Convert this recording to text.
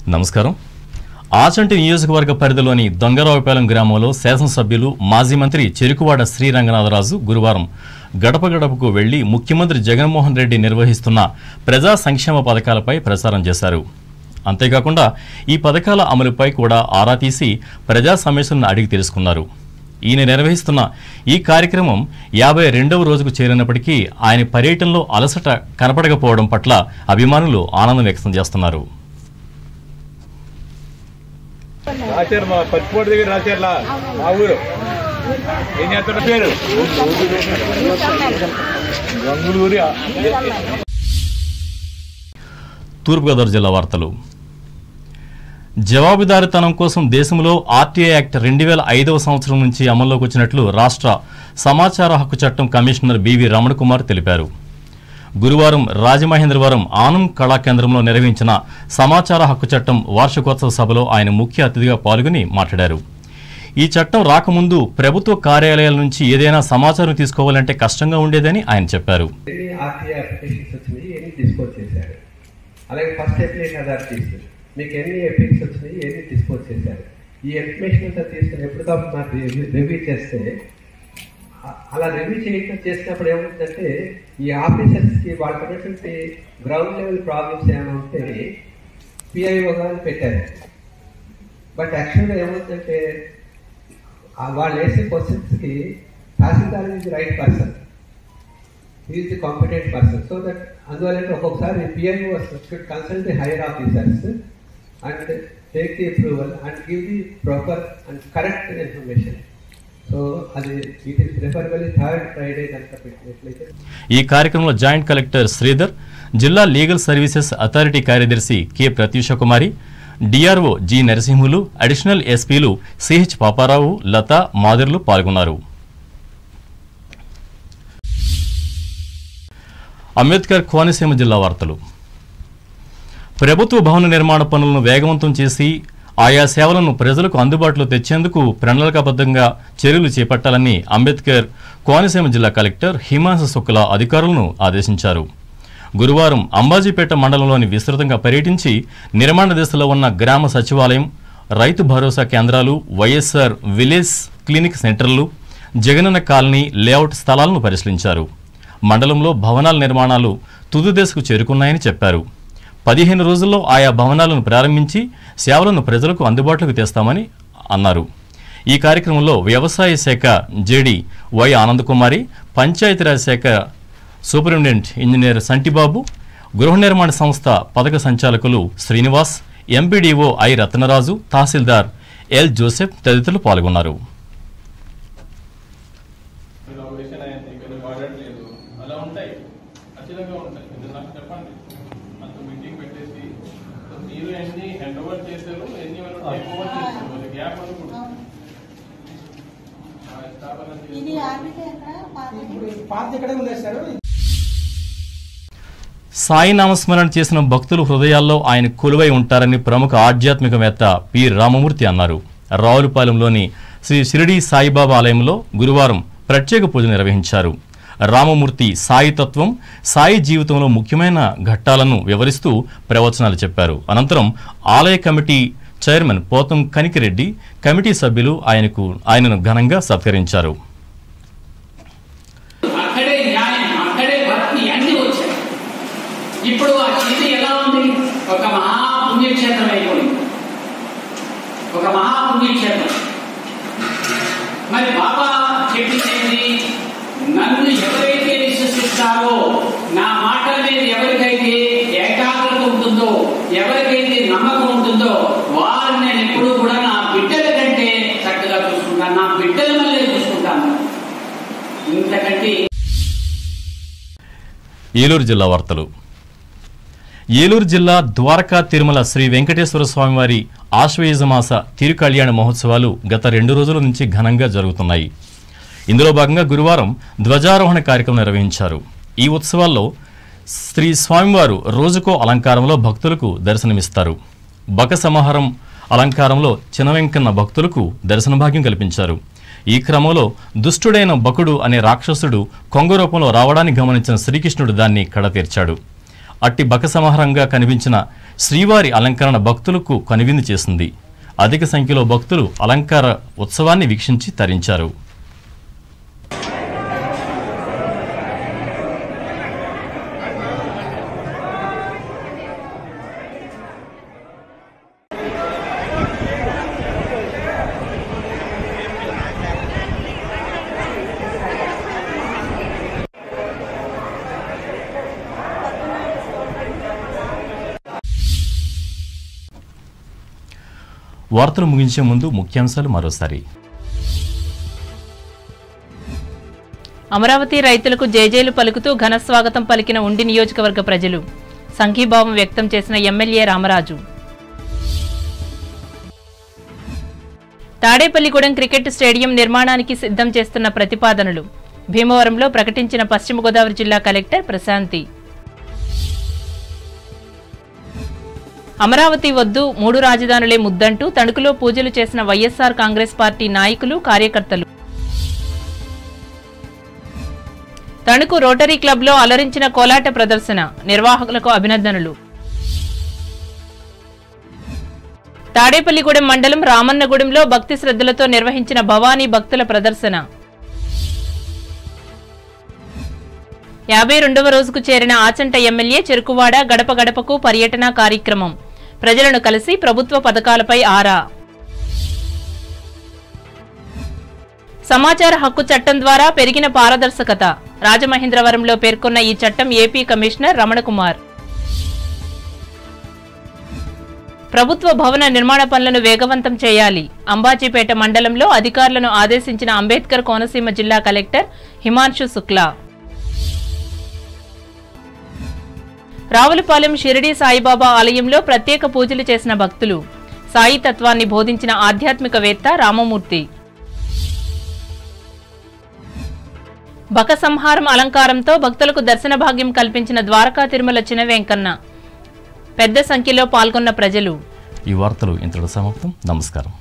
నమస్కారం ఆచంటి నియోజకవర్గ పరిధిలోని దొంగరావుపాలెం గ్రామంలో శాసనసభ్యులు మాజీ మంత్రి చెరుకువాడ శ్రీరంగనాథరాజు గురువారం గడప గడపకు వెళ్లి ముఖ్యమంత్రి జగన్మోహన్ రెడ్డి నిర్వహిస్తున్న ప్రజా సంక్షేమ పథకాలపై ప్రచారం చేశారు అంతేకాకుండా ఈ పథకాల అమలుపై కూడా ఆరా తీసి ప్రజా సమస్యలను అడిగి తెలుసుకున్నారు ఈయన నిర్వహిస్తున్న ఈ కార్యక్రమం యాభై రెండవ రోజుకు చేరినప్పటికీ ఆయన పర్యటనలో అలసట కనపడకపోవడం పట్ల అభిమానులు ఆనందం వ్యక్తం చేస్తున్నారు రాశారు మా పచ్చిపోటు దగ్గర రాశారులా మా ఊరు ఏం చేస్తున్న పేరు గంగులూరి తూర్పుగోదావరి జిల్లా వార్తలు జవాబుదారీతనం కోసం దేశంలో ఆర్టీఐ యాక్ట్ రెండు వేల ఐదవ సంవత్సరం నుంచి అమల్లోకి వచ్చినట్లు రాష్ట్ర సమాచార హక్కు చట్టం కమిషనర్ బివి రమణ కుమార్ తెలిపారు గురువారం రాజమహేంద్రవరం ఆనం కళా కేంద్రంలో నిర్వహించిన సమాచార హక్కు చట్టం వార్షికోత్సవ సభలో ఆయన ముఖ్య అతిథిగా పాల్గొని మాట్లాడారు ఈ చట్టం రాకముందు ప్రభుత్వ కార్యాలయాల నుంచి ఏదైనా సమాచారం తీసుకోవాలంటే కష్టంగా ఉండేదని ఆయన చెప్పారు ఎన్ని ఆర్టీఐ అప్లికేషన్స్ వచ్చినాయి ఎన్ని డిస్పోజ్ చేశారు అలాగే ఫస్ట్ అప్లికేషన్ అథారిటీస్ మీకు ఎన్ని ఎపిక్స్ వచ్చినాయి ఎన్ని డిస్పోజ్ చేశారు ఈ ఇన్ఫర్మేషన్ అంతా తీసుకుని ఎప్పటికప్పుడు నాకు రివ్యూ చేస్తే అ- అలా రివ్యూ చేయటం చేసినప్పుడు ఏమవుతుందంటే ఈ ఆఫీసర్స్కి వాళ్ళకి ఉన్నటువంటి గ్రౌండ్ లెవెల్ ప్రాబ్లమ్స్ ఏమైనా ఉంటే పిఐఓ గారిని పెట్టారు బట్ యాక్చువల్గా ఏమవుతుందంటే ఆ వాళ్ళు వేసే క్వశ్చన్స్కి tahsildar is right person is the competent person so that అందువల్ల ఒక్కొక్కసారి PIO should consult the higher officers and take the approval and give the proper and correct information so అది it is preferable third Friday కనుక పెట్టినట్లయితే ఈ కార్యక్రమంలో joint collector Sridhar జిల్లా legal services authority కార్యదర్శి K Prathyusha Kumari DRO G Narasimhulu additional ఎస్పీలు CH Paparao Latha మాదిర్లు పాల్గొన్నారు అంబేద్కర్ కోనసీమ జిల్లా వార్తలు ప్రభుత్వ భవన నిర్మాణ పనులను వేగవంతం చేసి ఆయా సేవలను ప్రజలకు అందుబాటులో తెచ్చేందుకు ప్రణాళికాబద్ధంగా చర్యలు చేపట్టాలని అంబేద్కర్ కోనసీమ జిల్లా కలెక్టర్ హిమాంశ శుక్ల అధికారులను ఆదేశించారు గురువారం అంబాజీపేట మండలంలోని విస్తృతంగా పర్యటించి నిర్మాణ దశలో ఉన్న గ్రామ సచివాలయం రైతు భరోసా కేంద్రాలు వైఎస్ఆర్ విలేజ్ క్లినిక్ సెంటర్లు జగనన్న కాలనీ లేఅవుట్ స్థలాలను పరిశీలించారు మండలంలో భవనాల నిర్మాణాలు తుది దశకు చేరుకున్నాయని చెప్పారు పదిహేను రోజుల్లో ఆయా భవనాలను ప్రారంభించి సేవలను ప్రజలకు అందుబాటులోకి తెస్తామని అన్నారు ఈ కార్యక్రమంలో వ్యవసాయ శాఖ జేడి వై ఆనందకుమారి పంచాయతీరాజ్ శాఖ సూపరింటెండెంట్ ఇంజనీర్ సంటిబాబు గృహ నిర్మాణ సంస్థ పథక సంచాలకులు శ్రీనివాస్ ఎంపీడీఓ ఐ రత్నరాజు తహసీల్దార్ ఎల్ జోసెఫ్ తదితరులు పాల్గొన్నారు ఇనాగ్రేషన్ అయింది కొన్ని వాడట్లేదు అలా ఉంటాయి ఖచ్చితంగా ఉంటాయి ఇది నాకు చెప్పండి అంత మీటింగ్ పెట్టేసి సో మీరు ఎన్ని హ్యాండ్ ఓవర్ చేశారు ఎన్ని వాళ్ళు టేక్ ఓవర్ చేశారు అది గ్యాప్ అనుకుంటుంది ఆ స్థాపన ఇది చేసి ఆర్బిట్ ఎక్కడ పాతది? పాత ఇక్కడే ఉంది సార్ సాయి నామస్మరణ చేసిన భక్తులు హృదయాల్లో ఆయన కొలువై ఉంటారని ప్రముఖ ఆధ్యాత్మికవేత్త పి రామమూర్తి అన్నారు రావులపాలెంలోని శ్రీ షిరిడి సాయిబాబా ఆలయంలో గురువారం ప్రత్యేక పూజలు నిర్వహించారు రామమూర్తి సాయి తత్వం సాయి జీవితంలో ముఖ్యమైన ఘట్టాలను వివరిస్తూ ప్రవచనాలు చెప్పారు అనంతరం ఆలయ కమిటీ చైర్మన్ పోతం కనికిరెడ్డి కమిటీ సభ్యులు ఆయనకు ఆయనను ఘనంగా సత్కరించారు అక్కడే న్యాయం అక్కడే భక్తి అన్ని వచ్చాయి ఇప్పుడు ఆ స్థితి ఎలా ఉంది ఒక మహా పుణ్యక్షేత్రం అయిపోయింది ఒక మహా పుణ్యక్షేత్రం మరి బాబా చెప్పింది నన్ను ఎవరైతే విశ్వసిస్తారో నా మాటల మీద ఎవరికైతే ఏకాగ్రత ఉంటుందో ఎవరికైతే నమ్మకం ఉంటుందో వారిని నేను ఎప్పుడూ కూడా నా బిడ్డల కంటే చక్కగా చూసుకుంటాను నా బిడ్డల వల్లే చూసుకుంటాను ఇంతకంటే ఏలూరు జిల్లా వార్తలు ఏలూరు జిల్లా ద్వారకా తిరుమల శ్రీ వెంకటేశ్వర స్వామివారి ఆశ్వయుజమాస తిరుకళ్యాణ మహోత్సవాలు గత రెండు రోజుల నుంచి ఘనంగా జరుగుతున్నాయి ఇందులో భాగంగా గురువారం ధ్వజారోహణ కార్యక్రమం నిర్వహించారు ఈ ఉత్సవాల్లో శ్రీ స్వామివారు రోజుకో అలంకారంలో భక్తులకు దర్శనమిస్తారు బక సమాహారం అలంకారంలో చినవెంకన్న భక్తులకు దర్శన భాగ్యం కల్పించారు ఈ క్రమంలో దుష్టుడైన బకుడు అనే రాక్షసుడు కొంగ రూపంలో రావడాన్ని గమనించిన శ్రీకృష్ణుడు దాన్ని కడతీర్చాడు అట్టి బకసమహారంగా కనిపించిన శ్రీవారి అలంకరణ భక్తులకు కనువిందు చేసింది అధిక సంఖ్యలో భక్తులు అలంకార ఉత్సవాన్ని వీక్షించి తరించారు వార్తలు ముగించే ముందు ముఖ్యాంశాలు మరోసారి అమరావతి రైతులకు జేజేలు పలుకుతూ ఘన స్వాగతం పలికిన ఉండి నియోజకవర్గ ప్రజలు సంఘీభావం వ్యక్తం చేసిన MLA Ramaraju Tadepalligudem cricket stadium నిర్మాణానికి సిద్ధం చేస్తున్న ప్రతిపాదనలు భీమవరంలో ప్రకటించిన పశ్చిమ గోదావరి జిల్లా కలెక్టర్ ప్రశాంతి అమరావతి వద్దు మూడు రాజధానులే ముద్దంటూ తణుకులో పూజలు చేసిన వైఎస్సార్ కాంగ్రెస్ పార్టీ నాయకులు కార్యకర్తలు తణుకు రోటరీ క్లబ్లో అలరించిన కోలాట ప్రదర్శన నిర్వాహకులకు అభినందనలు తాడేపల్లిగూడెం మండలం రామన్నగూడెంలో భక్తి శ్రద్ధలతో నిర్వహించిన భవానీ భక్తుల ప్రదర్శన యాభై రెండవ రోజుకు చేరిన ఆచంట ఎమ్మెల్యే చెరుకువాడ గడప గడపకు పర్యటన కార్యక్రమం ప్రజలను కలిసి ప్రభుత్వ పథకాలపై ఆరా సమాచార హక్కు చట్టం ద్వారా పెరిగిన పారదర్శకత రాజమహేంద్రవరంలో పేర్కొన్న ఈ చట్టం ఏపీ కమిషనర్ రమణకుమార్ ప్రభుత్వ భవన నిర్మాణ పనులను వేగవంతం చేయాలి అంబాజీపేట మండలంలో అధికారులను ఆదేశించిన అంబేద్కర్ కోనసీమ జిల్లా కలెక్టర్ హిమాంశు శుక్లా రావులపాలెం షిరిడి సాయిబాబా ఆలయంలో ప్రత్యేక పూజలు చేసిన భక్తులు సాయి తత్వాన్ని బోధించిన ఆధ్యాత్మికవేత్త రామమూర్తి బక సంహారం అలంకారంతో భక్తులకు దర్శన భాగ్యం కల్పించిన ద్వారకా తిరుమల చిన వెంకన్న పెద్ద సంఖ్యలో పాల్గొన్న ప్రజలు ఈ వార్తలు ఇంతటి సమాప్తం నమస్కారం